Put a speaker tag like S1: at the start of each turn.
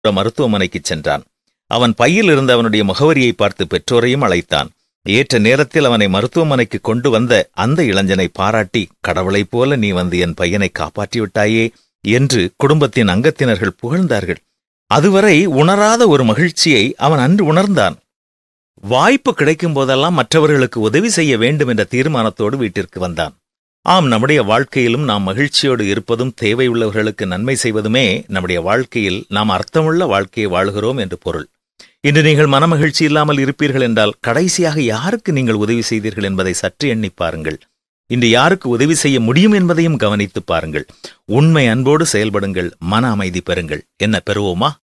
S1: மருத்துவமனைக்கு சென்றான் அவன் பையில் இருந்த அவனுடைய முகவரியை பார்த்து பெற்றோரையும் அழைத்தான் ஏற்ற நேரத்தில் அவனை மருத்துவமனைக்கு கொண்டு வந்த அந்த இளைஞனை பாராட்டி கடவுளைப் போல நீ வந்து என் பையனை காப்பாற்றிவிட்டாயே என்று குடும்பத்தின் அங்கத்தினர்கள் புகழ்ந்தார்கள் அதுவரை உணராத ஒரு மகிழ்ச்சியை அவன் அன்று உணர்ந்தான் வாய்ப்பு கிடைக்கும் போதெல்லாம் மற்றவர்களுக்கு உதவி செய்ய வேண்டும் என்ற தீர்மானத்தோடு வீட்டிற்கு வந்தான் ஆம் நம்முடைய வாழ்க்கையிலும் நாம் மகிழ்ச்சியோடு இருப்பதும் தேவையுள்ளவர்களுக்கு நன்மை செய்வதுமே நம்முடைய வாழ்க்கையில் நாம் அர்த்தமுள்ள வாழ்க்கையை வாழ்கிறோம் என்று பொருள் இன்று நீங்கள் மனமகிழ்ச்சி இல்லாமல் இருப்பீர்கள் என்றால் கடைசியாக யாருக்கு நீங்கள் உதவி செய்தீர்கள் என்பதை சற்று எண்ணிப் பாருங்கள் இன்று யாருக்கு உதவி செய்ய முடியும் என்பதையும் கவனித்துப் பாருங்கள் உண்மை அன்போடு செயல்படுங்கள் மன அமைதி பெறுங்கள் என்ன பெறுவோமா